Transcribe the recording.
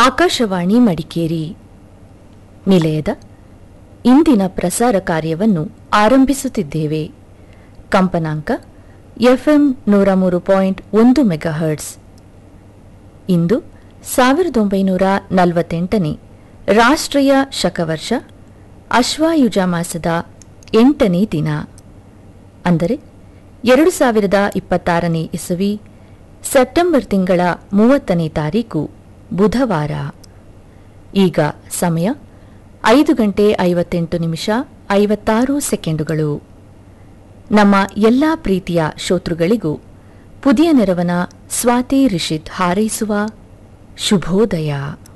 ಆಕಾಶವಾಣಿ ಮಡಿಕೇರಿ ನಿಲಯದ ಇಂದಿನ ಪ್ರಸಾರ ಕಾರ್ಯವನ್ನು ಆರಂಭಿಸುತ್ತಿದ್ದೇವೆ ಕಂಪನಾಂಕ ಎಫ್ಎಂ ನೂರ ಮೂರು ಪಾಯಿಂಟ್ ಒಂದು ಮೆಗಾಹರ್ಟ್ಸ್ ಇಂದು ಸಾವಿರದ ಒಂಬೈನೂರ ನಲವತ್ತೆಂಟನೇ ರಾಷ್ಟ್ರೀಯ ಶಕವರ್ಷ ಅಶ್ವಾಯುಜ ಮಾಸದ ಎಂಟನೇ ದಿನ ಅಂದರೆ ಎರಡು ಸಾವಿರದ ಇಪ್ಪತ್ತಾರನೇ ಇಸವಿ ಸೆಪ್ಟೆಂಬರ್ ತಿಂಗಳ ಮೂವತ್ತನೇ ತಾರೀಕು ಬುಧವಾರ ಈಗ ಸಮಯ ಐದು ಗಂಟೆ ಐವತ್ತೆಂಟು ನಿಮಿಷ ಐವತ್ತಾರು ಸೆಕೆಂಡುಗಳು ನಮ್ಮ ಎಲ್ಲಾ ಪ್ರೀತಿಯ ಶ್ರೋತೃಗಳಿಗೂ ಪುದಿಯ ನೆರವನ ಸ್ವಾತಿ ರಿಷಿತ್ ಹಾರೈಸುವ ಶುಭೋದಯ